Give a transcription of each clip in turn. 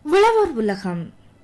உழவர் உலகம்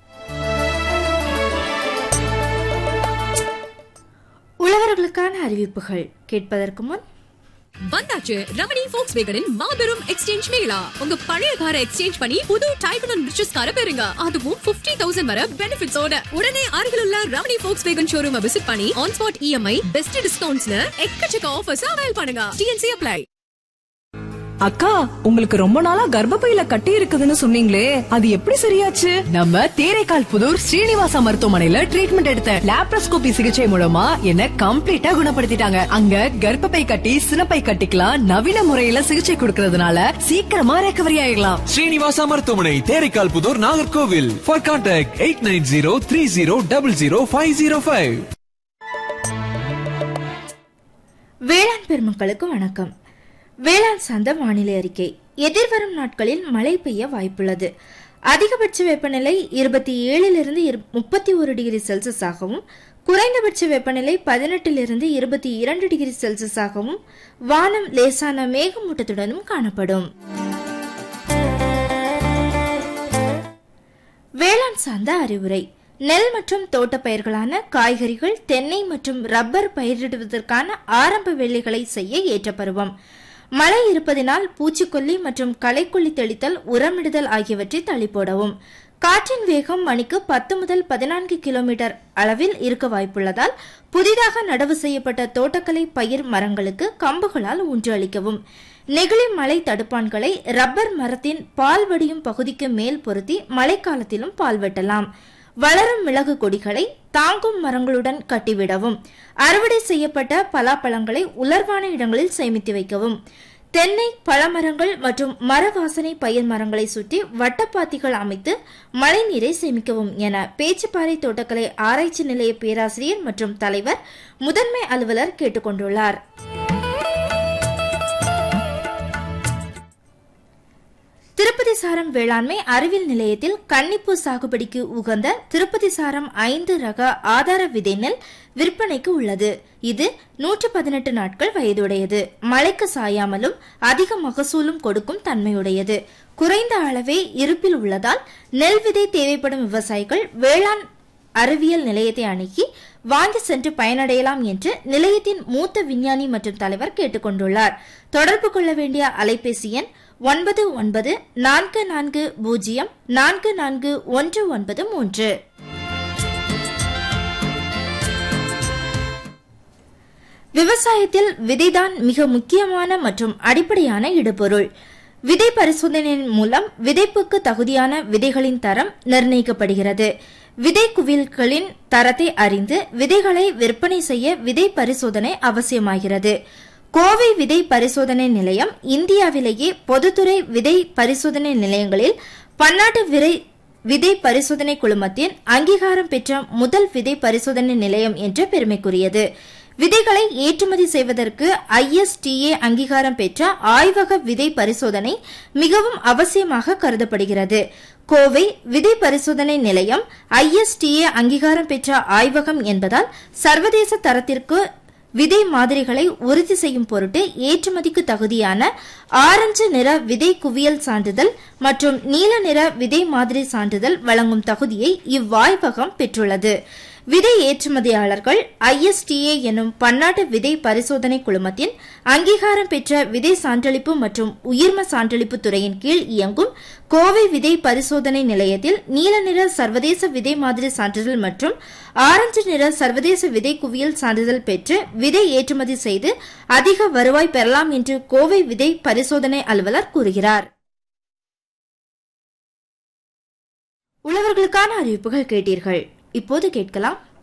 உழவர்களுக்கான அறிவிப்புகள் கேட்பதற்கு முன் வந்தாச்சு ரமணி ஃபோக்ஸ் வேகனின் மாபெரும் எக்ஸ்சேஞ்ச் மேளா உங்க பழைய காரை எக்ஸ்சேஞ்ச் பண்ணி புது டைப் அண்ட் ரிச்சஸ் காரை பெறுங்க அதுவும் 50000 தௌசண்ட் வர பெனிஃபிட்ஸோட உடனே அருகில் உள்ள Ramani Volkswagen showroom visit பண்ணி ஆன் ஸ்பாட் இஎம்ஐ பெஸ்ட் டிஸ்கவுண்ட்ஸ்ல எக்கச்சக்க ஆஃபர்ஸ் அவைல் பண்ணுங்க டிஎன்சி அப்ளை அக்கா உங்களுக்கு ரொம்ப நாளா கர்ப்பப்பையில கட்டி இருக்குதுன்னு சொன்னீங்களே அது எப்படி சரியாச்சு நம்ம தேரைக்கால் புதூர் ஸ்ரீனிவாசா மருத்துவமனையில ட்ரீட்மெண்ட் எடுத்தேன் லாப்ரோஸ்கோபி சிகிச்சை மூலமா என்ன கம்ப்ளீட்டா குணப்படுத்திட்டாங்க அங்க கர்ப்பப்பை கட்டி சினப்பை கட்டிக்கலாம் நவீன முறையில சிகிச்சை கொடுக்கறதுனால சீக்கிரமா ரெக்கவரி ஆயிடலாம் ஸ்ரீனிவாசா மருத்துவமனை Theraikal Pudur Nagercoil for contact eight nine zero three zero double zero five zero five வேளாண் பெருமக்களுக்கு வணக்கம் வேளாண் சார்ந்த வானிலை அறிக்கை எதிர்வரும் நாட்களில் மழை பெய்ய வாய்ப்புள்ளது அதிகபட்ச வெப்பநிலை இருபத்தி ஏழிலிருந்து முப்பத்தி ஒரு டிகிரி செல்சியஸாகவும் குறைந்தபட்ச வெப்பநிலை பதினெட்டிலிருந்து இருபத்தி இரண்டு டிகிரி செல்சியஸாகவும் வானம் லேசான மேகமூட்டத்துடனும் காணப்படும் வேளாண் சார்ந்த அறிவுரை நெல் மற்றும் தோட்டப் பயிர்களான காய்கறிகள் தென்னை மற்றும் ரப்பர் பயிரிடுவதற்கான ஆரம்ப வேலைகளை செய்ய ஏற்ற பருவம் மழை இருப்பதினால் பூச்சிக்கொல்லி மற்றும் களைக்கொல்லி தெளித்தல் உரமிடுதல் ஆகியவற்றை தள்ளி போடவும் காற்றின் வேகம் மணிக்கு பத்து முதல் பதினான்கு கிலோமீட்டர் அளவில் இருக்க வாய்ப்புள்ளதால் புதிதாக நடவு செய்யப்பட்ட தோட்டக்கலை பயிர் மரங்களுக்கு கம்புகளால் ஊன்று அளிக்கவும் நெகிழி மலை தடுப்பான்களை ரப்பர் மரத்தின் பால் வடியும் பகுதிக்கு மேல் பொருத்தி மழைக்காலத்திலும் பால் வெட்டலாம் வளரும் மிளகு கொடிகளை தாங்கும் மரங்களுடன் கட்டிவிடவும் அறுவடை செய்யப்பட்ட பலாப்பழங்களை உலர்வான இடங்களில் சேமித்து வைக்கவும் தென்னை பழமரங்கள் மற்றும் மர வாசனை பயிர் மரங்களை சுற்றி வட்டப்பாத்திகள் அமைத்து மழைநீரை சேமிக்கவும் என பேச்சுப்பாறை தோட்டக்கலை ஆராய்ச்சி நிலைய பேராசிரியர் மற்றும் தலைவர் முதன்மை அலுவலர் கேட்டுக்கொண்டுள்ளார் திருப்பதி சாரம் வேளாண்மை அறிவியல் நிலையத்தில் கன்னிப்பூ சாகுபடிக்கு உகந்த திருப்பதி சாரம் ஐந்து ரக ஆதார விதை நெல் விற்பனைக்கு உள்ளது இது நூற்று பதினெட்டு நாட்கள் வயதுடையது மழைக்கு சாயாமலும் அதிக மகசூலும் கொடுக்கும் தன்மையுடையது குறைந்த அளவே இருப்பில் உள்ளதால் நெல் விதை தேவைப்படும் விவசாயிகள் வேளாண் அறிவியல் நிலையத்தை அணுகி வாங்கி சென்று பயனடையலாம் என்று நிலையத்தின் மூத்த விஞ்ஞானி மற்றும் தலைவர் கேட்டுக்கொண்டுள்ளார் தொடர்பு கொள்ள வேண்டிய அலைபேசி எண் ஒன்பது ஒன்பது நான்கு நான்கு பூஜ்ஜியம் நான்கு நான்கு ஒன்று ஒன்பது மூன்று விவசாயத்தில் விதைதான் மிக முக்கியமான மற்றும் அடிப்படையான இடுபொருள் விதை பரிசோதனையின் மூலம் விதைப்புக்கு தகுதியான விதைகளின் தரம் நிர்ணயிக்கப்படுகிறது விதை குவியல்களின் தரத்தை அறிந்து விதைகளை விற்பனை செய்ய விதை பரிசோதனை அவசியமாகிறது கோவை விதை பரிசோதனை நிலையம் இந்தியாவிலேயே பொதுத்துறை விதை பரிசோதனை நிலையங்களில் பன்னாட்டு விரை விதை பரிசோதனை குழுமத்தின் அங்கீகாரம் பெற்ற முதல் விதை பரிசோதனை நிலையம் என்ற பெருமைக்குரியது விதைகளை ஏற்றுமதி செய்வதற்கு ஐஎஸ்டிஏ அங்கீகாரம் பெற்ற ஆய்வக விதை பரிசோதனை மிகவும் அவசியமாக கருதப்படுகிறது கோவை விதை பரிசோதனை நிலையம் ஐஎஸ்டிஏ அங்கீகாரம் பெற்ற ஆய்வகம் என்பதால் சர்வதேச தரத்திற்கு விதை மாதிரிகளை உறுதி செய்யும் பொருட்டு ஏற்றுமதிக்கு தகுதியான ஆரஞ்சு நிற விதை குவியல் சான்றிதழ் மற்றும் நீல நிற விதை மாதிரி சான்றிதழ் வழங்கும் தகுதியை இவ்வாய்வகம் பெற்றுள்ளது விதை ஏற்றுமதியாளர்கள் ஐஎஸ்டிஏ எனும் பன்னாட்டு விதை பரிசோதனை குழுமத்தின் அங்கீகாரம் பெற்ற விதை சான்றளிப்பு மற்றும் உயிர்ம சான்றளிப்பு துறையின் கீழ் இயங்கும் கோவை விதை பரிசோதனை நிலையத்தில் நீல நிற சர்வதேச விதை மாதிரி சான்றிதழ் மற்றும் ஆரஞ்சு நிற சர்வதேச விதை குவியல் சான்றிதழ் பெற்று விதை ஏற்றுமதி செய்து அதிக வருவாய் பெறலாம் என்று கோவை விதை பரிசோதனை அலுவலர் கூறுகிறார் உழவர்களுக்கான அறிவிப்புகள் கேட்டீர்கள் இப்போது கேட்கலாம்